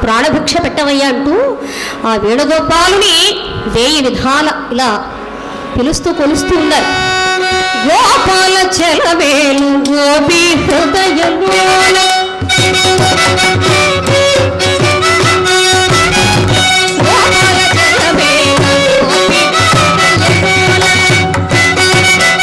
ప్రాణభిక్ష పెట్టవయ్యా అంటూ ఆ వేణుగోపాలుని వేయి విధాల ఇలా పిలుస్తూ కొలుస్తూ ఉన్నారు గోపాల చలవేలు గోపి హృదయలోన గోపాల చలవేలు గోపి హృదయలోన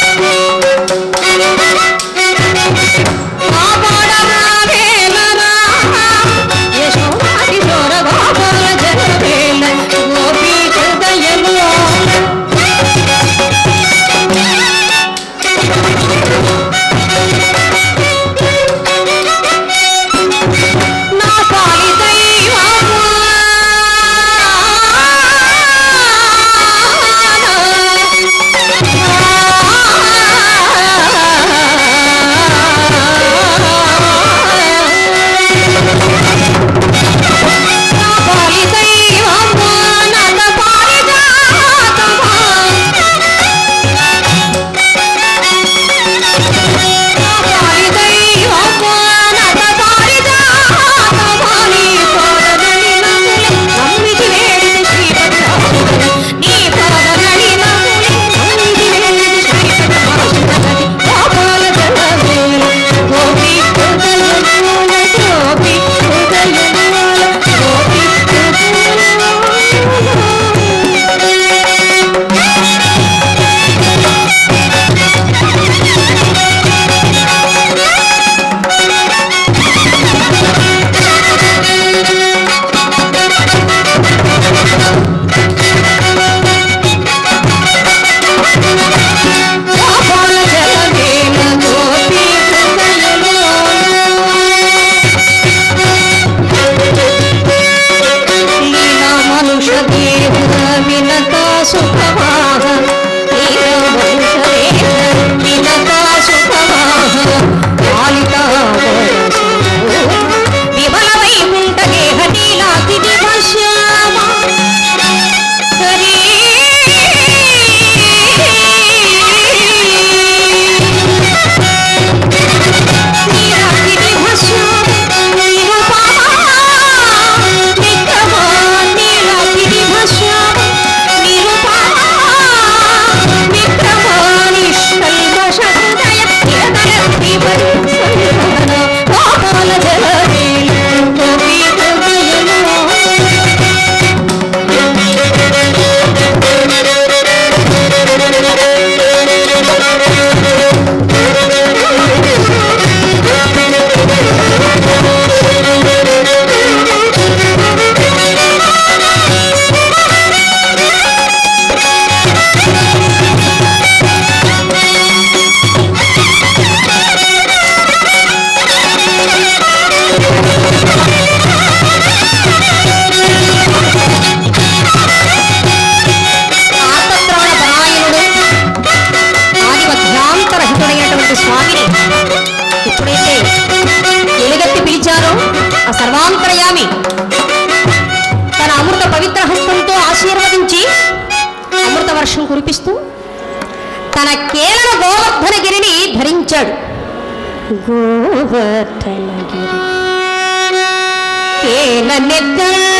విమల వైకుంఠ గేహ నీలాతి శ్యామ హరి ఆర్తత్రాణ పరాయణుడు ఆది మధ్యాంతరహితుడైనటువంటి స్వామిని ఎప్పుడైతే ఎలుగెత్తి పిలిచారో ఆ సర్వాంతరయామి తన అమృత పవిత్ర హస్తంతో ఆశీర్వదించి అమృత వర్షం కురిపిస్తూ తన కేరళ గోవర్ధనగిరిని ధరించాడు గోవర్ధనగిరి కేల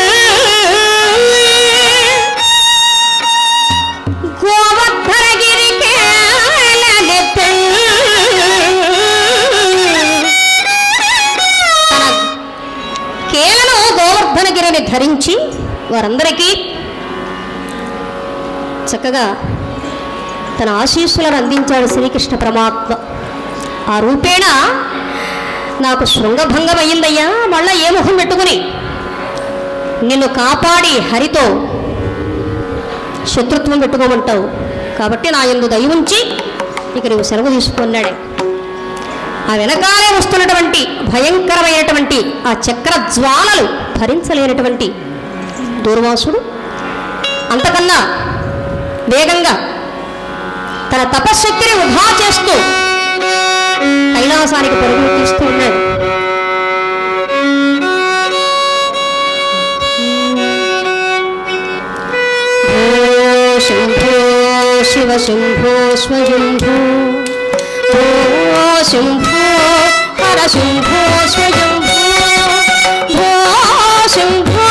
గోవర్ధనగిరి తన కేలను గోవర్ధనగిరిని ధరించి వారందరికీ చక్కగా తన ఆశీస్సులను అందించాడు శ్రీకృష్ణ పరమాత్మ ఆ రూపేణ నాకు శృంగభంగం అయ్యిందయ్యా మళ్ళా ఏ ముఖం పెట్టుకుని నిన్ను కాపాడి హరితో శత్రుత్వం పెట్టుకోమంటావు కాబట్టి నా ఎందు దయ ఉంచి ఇక నువ్వు సెలవు తీసుకున్నాడే ఆ వెనకాలే వస్తున్నటువంటి భయంకరమైనటువంటి ఆ చక్ర జ్వాలలు భరించలేనటువంటి దూర్వాసుడు అంతకన్నా వేగంగా తన తపశ్శక్తిని వృధా చేస్తూ కైలాసానికి పరుగులు తీస్తూ ఉన్నాడు ఓ శంభో శివ శంభో స్వశంభో ఓ శంభో హర శంభో స్వశంభో ఓ శంభో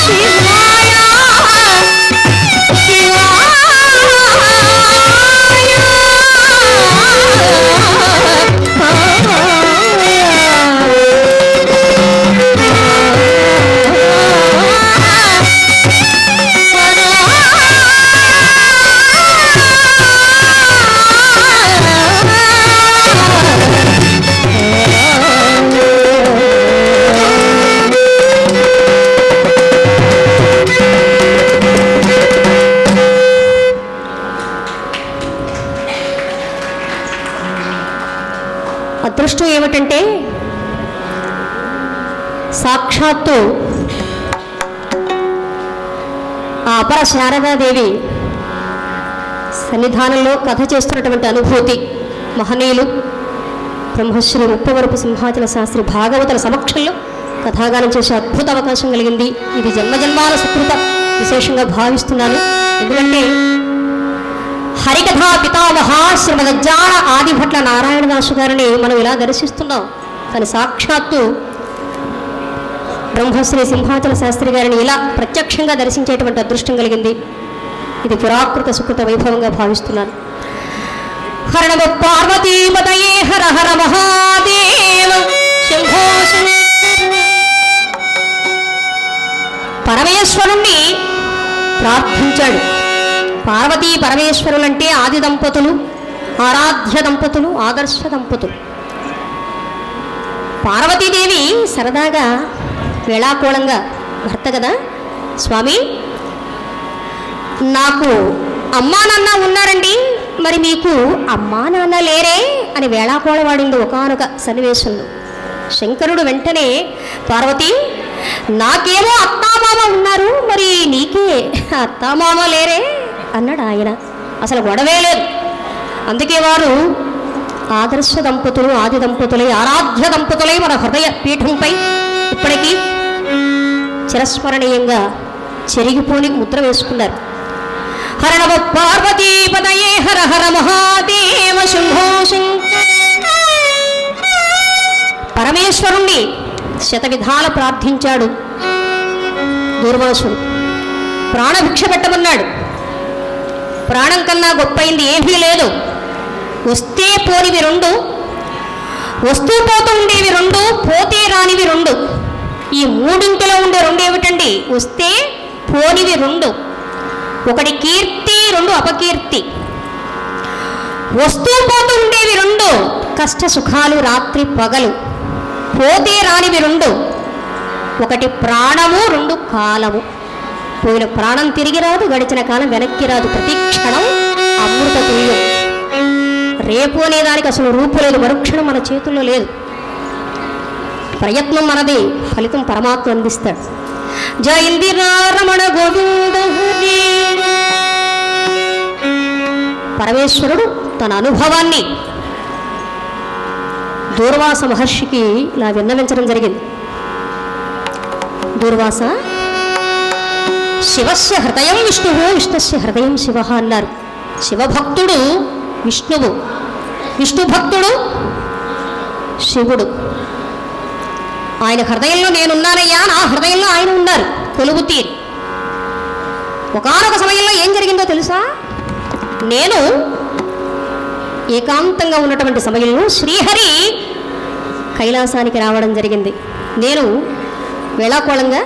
శివాయ అదృష్టం ఏమిటంటే సాక్షాత్తు ఆ అపర శారదాదేవి సన్నిధానంలో కథ చేస్తున్నటువంటి అనుభూతి మహనీయులు బ్రహ్మశ్రీ ముప్పవరపు సింహాచల శాస్త్రి భాగవతుల సమక్షంలో కథాగానం చేసే అద్భుత అవకాశం కలిగింది ఇది జన్మజన్మాల సుకృత విశేషంగా భావిస్తున్నాను ఎందుకంటే హరికథా పితామహ శ్రీమదజ్జాన ఆదిభట్ల నారాయణదాసు గారిని మనం ఇలా దర్శిస్తున్నాం కానీ సాక్షాత్తు బ్రహ్మశ్రీ సింహాచల శాస్త్రి గారిని ఇలా ప్రత్యక్షంగా దర్శించేటువంటి అదృష్టం కలిగింది ఇది పురాకృత సుకృత వైభవంగా భావిస్తున్నాను హరణమ పార్వతీపతయే హర హర మహాదేవ శంభో శంకర. పరమేశ్వరుణ్ణి ప్రార్థించాడు పార్వతీ పరమేశ్వరులంటే ఆది దంపతులు ఆరాధ్య దంపతులు ఆదర్శ దంపతులు పార్వతీదేవి సరదాగా వేళాకోళంగా భర్త కదా స్వామి నాకు అమ్మా నాన్న ఉన్నారండి మరి మీకు అమ్మా నాన్న లేరే అని వేళాకోళవాడింది ఒకనొక సన్నివేశంలో శంకరుడు వెంటనే పార్వతి నాకేమో అత్తామామ ఉన్నారు మరి నీకే అత్తామామ లేరే అన్నాడు ఆయన అసలు గొడవే లేదు అందుకే వారు ఆదర్శ దంపతులు ఆది దంపతులై ఆరాధ్య దంపతులై మన హృదయ పీఠంపై ఇప్పటికీ చిరస్మరణీయంగా చెరిగిపోని ముద్ర వేసుకున్నారు హర నమ పార్వతీపదయే హర హర మహాదేవ శంభో శంకర. పరమేశ్వరుణ్ణి శతవిధాల ప్రార్థించాడు దూర్వాసుడు ప్రాణభిక్ష పెట్టమన్నాడు ప్రాణం కన్నా గొప్పయింది ఏమీ లేదు వస్తే పోనివి రెండు వస్తూ పోతూ ఉండేవి రెండు పోతే రానివి రెండు ఈ మూడింటిలో ఉండే రెండు ఏమిటండి వస్తే పోనివి రెండు ఒకటి కీర్తి రెండు అపకీర్తి వస్తూ పోతూ ఉండేవి రెండు కష్ట సుఖాలు రాత్రి పగలు పోతే రానివి రెండు ఒకటి ప్రాణము రెండు కాలము పోయిన ప్రాణం తిరిగి రాదు గడిచిన కాలం వెనక్కి రాదు ప్రతి క్షణం అమృత తుల్యం రేపు అనే దానికి అసలు రూపు లేదు మరుక్షణం మన చేతుల్లో లేదు ప్రయత్నం మనది ఫలితం పరమాత్మ అందిస్తాడు జయందిరా రమణ గోవింద హరి. పరమేశ్వరుడు తన అనుభవాన్ని దూర్వాస మహర్షికి ఇలా విన్నవించడం జరిగింది దూర్వాస శివస్య హృదయం విష్ణువు విష్ణుస్య హృదయం శివ అన్నారు శివభక్తుడు విష్ణువు విష్ణు భక్తుడు శివుడు ఆయన హృదయంలో నేనున్నానయ్యా నా హృదయంలో ఆయన ఉన్నారు కొలువు తీరి ఒకనొక సమయంలో ఏం జరిగిందో తెలుసా నేను ఏకాంతంగా ఉన్నటువంటి సమయంలో శ్రీహరి కైలాసానికి రావడం జరిగింది నేను వేళాకోళంగా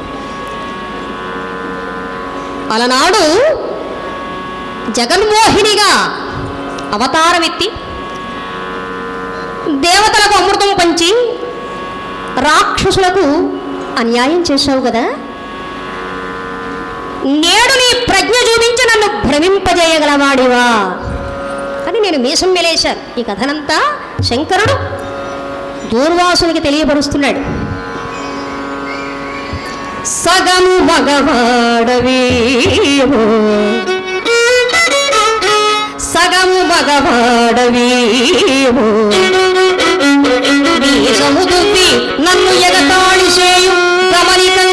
అలనాడు జగన్మోహినిగా అవతారమెత్తి దేవతలకు అమృతం పంచి రాక్షసులకు అన్యాయం చేశావు కదా నేడు నీ ప్రజ్ఞ చూపించి నన్ను భ్రమింపజేయగలవాడివా అని నేను మీసం మెలేశాను ఈ కథనంతా శంకరుడు దూర్వాసునికి తెలియపరుస్తున్నాడు సగము మగవాడవీవో సగము మగవాడవీవో మీసము దువ్వి నన్ను ఎగతాళి చేయు గమనికం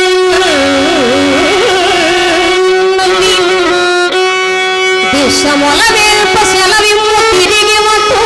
దిశముల వేల్ప సెలవిమ్ము తిరిగి వట్టు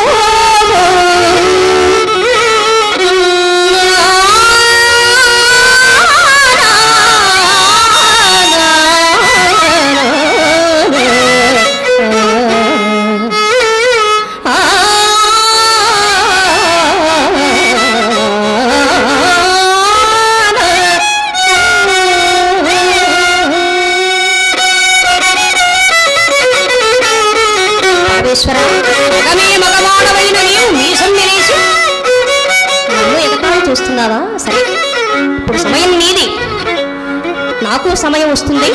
వస్తున్నావా సరే ఇప్పుడు సమయం నీది నాకు సమయం వస్తుంది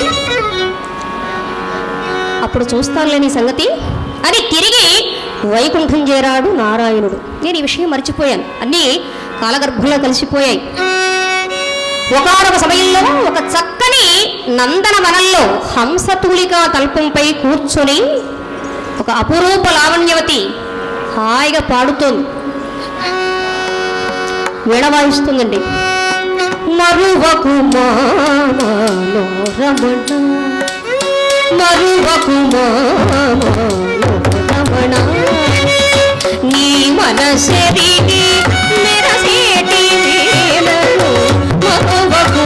అప్పుడు చూస్తానులే నీ సంగతి అని తిరిగి వైకుంఠం చేరాడు నారాయణుడు నేను ఈ విషయం మర్చిపోయాను అన్నీ కాలగర్భంలో కలిసిపోయాయి ఒకనొక సమయంలో ఒక చక్కని నందన వనంలో హంసతూలిక తల్పంపై కూర్చొని ఒక అపురూప లావణ్యవతి హాయిగా పాడుతోంది వీణ వాయిస్తుందండి మరువకు రమణ మరువకు రమణ నీ మనసెరిగి మెరసేటి వేళను మరువకు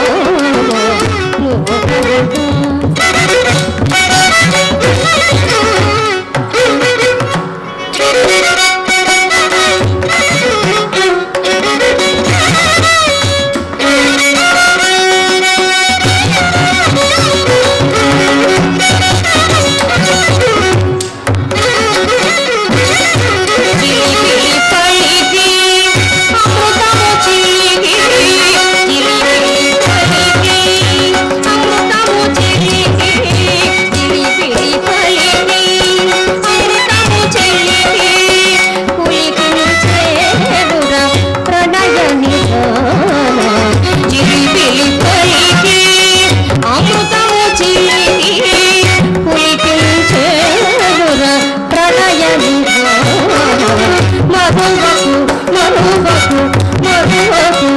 పలికి అమృతము చిలికి చిలికి పలికి అమృతము చిలికి చిలికి పలికి అమృతము చిలికి పులికి చేదుర ప్రణయ నిధాన చిలిపిలి పలికి అమృతము చిలికి పులికి చేదుర ప్రణయ నిధాన మరువకు మరువకు మరువకు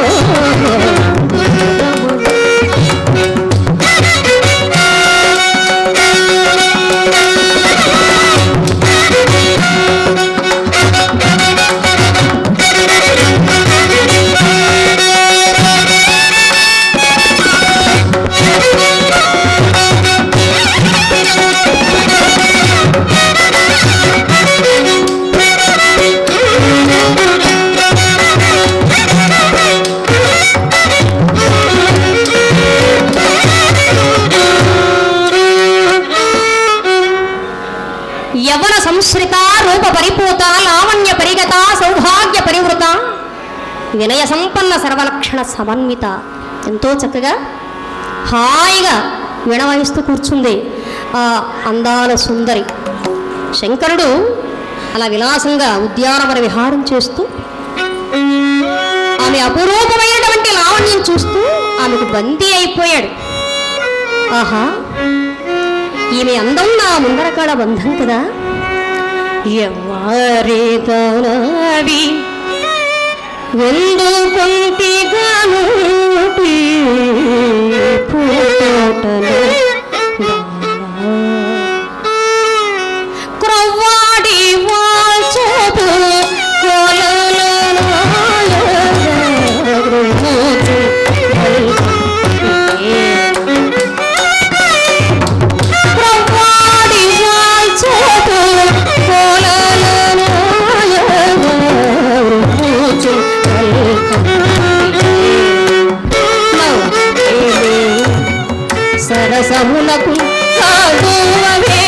యవన సంశ్రిత రూప పరిపూత లావణ్య పరిగత సౌభాగ్య పరివృత వినయ సంపన్న సర్వలక్షణ సమన్విత ఎంతో చక్కగా హాయిగా వినవహిస్తూ కూర్చుంది ఆ అందాల సుందరి శంకరుడు అలా విలాసంగా ఉద్యానవన విహారం చేస్తూ ఆమె అపురూపమైనటువంటి లావణ్యం చూస్తూ ఆమెకు బందీ అయిపోయాడు ఆహా ఈమె అందం నా ముందర కాడ బంధం కదా ఎవరి తనవి ఎందుకుంటిగాను పూటలు క్రొవ్వాడి వాల్చదు ప్రవ్వాడి వాల్చదు కోలలనాయరు సరసములకు సాగువే